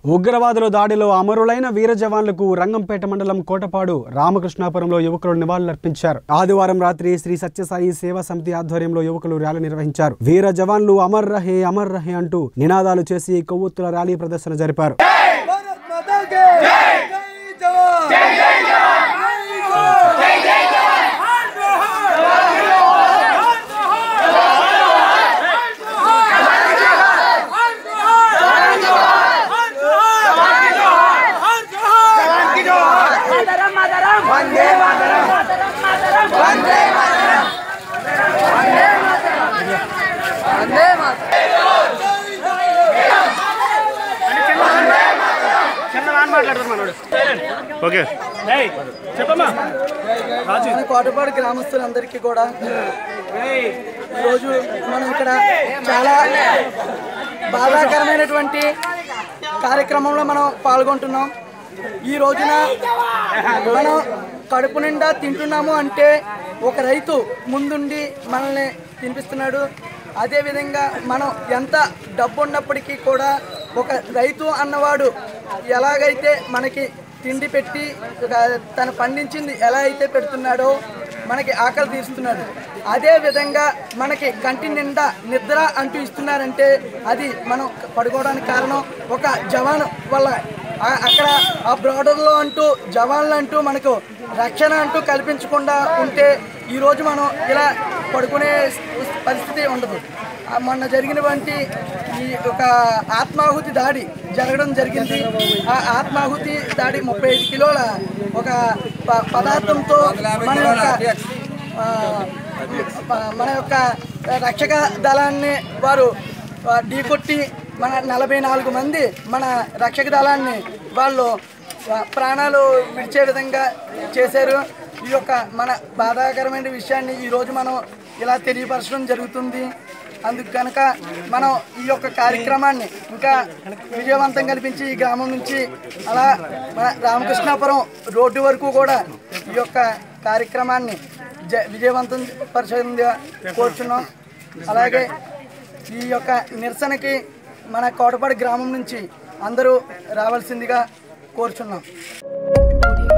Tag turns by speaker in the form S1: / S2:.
S1: ఉగ్రవాదుల దాడిలో అమరులైన వీర జవాన్లకు రంగంపేట మండలం కోటపాడు రామకృష్ణాపురంలో యువకులు నివాళులర్పించారు ఆదివారం రాత్రి శ్రీ సత్యసాయి సేవా సమితి ఆధ్వర్యంలో యువకులు ర్యాలీ నిర్వహించారు వీర జవాన్లు అమర్ రహే అమర్ రహే అంటూ నినాదాలు చేసి కొవ్వొత్తుల ర్యాలీ ప్రదర్శన జరిపారు
S2: भारत माता के जय जवान जय जय जवान जय जय
S3: మాతరం మాతరం వందే మాతరం మాతరం మాతరం వందే మాతరం వందే మాతరం వందే మాతరం
S4: ఓకే
S2: మన కోటపాడు గ్రామస్తులందరికీ కూడా ఈరోజు మనం ఇక్కడ చాలా బాధాకరమైనటువంటి కార్యక్రమంలో మనం పాల్గొంటున్నాం ఈ రోజున మనం కడుపు నిండా తింటున్నాము అంటే ఒక రైతు ముందుండి మనల్ని తినిపిస్తున్నాడు అదేవిధంగా మనం ఎంత డబ్బు ఉన్నప్పటికీ కూడా ఒక రైతు అన్నవాడు ఎలాగైతే మనకి తిండి పెట్టి ఒక తను పండించింది ఎలా అయితే పెడుతున్నాడో మనకి ఆకలి తీరుస్తున్నాడు అదే విధంగా మనకి కంటి నిండా నిద్ర అంటూ ఇస్తున్నారంటే అది మనం పడుకోవడానికి కారణం ఒక జవాన్ వల్ల ఆ- అక్కడ ఆ బ్రాడర్లో అంటూ జవాన్లు అంటూ మనకు రక్షణ అంటూ కల్పించకుండా ఉంటే ఈరోజు మనం ఇలా పడుకునే పరిస్థితి ఉండదు ఆ మొన్న జరిగినటువంటి ఈ ఒక ఆత్మాహుతి దాడి జరగడం జరిగింది ఆ ఆత్మాహుతి దాడి ముప్పై ఐదు కిలోల ఒక ప- పదార్థంతో మన యొక్క ఆ, ప- మన యొక్క రక్షక దళాన్ని వారు ఆ, ఢీకొట్టి మన నలభై నాలుగు మంది మన రక్షక దళాన్ని వాళ్ళు ఆ, ప్రాణాలు విడిచే విధంగా చేశారు ఈ యొక్క మన బాధాకరమైన విషయాన్ని ఈరోజు మనం ఇలా తెలియపరచడం జరుగుతుంది అందుకు కనుక మనం ఈ యొక్క కార్యక్రమాన్ని ఇంకా విజయవంతం కల్పించి ఈ గ్రామం నుంచి అలా మన రామకృష్ణాపురం రోడ్డు వరకు కూడా ఈ యొక్క కార్యక్రమాన్ని జ విజయవంతం పరిచయంగా కోరుచున్నాం అలాగే ఈ యొక్క నిరసనకి మన కోటపాడు గ్రామం నుంచి అందరూ రావాల్సిందిగా కోరుచున్నాం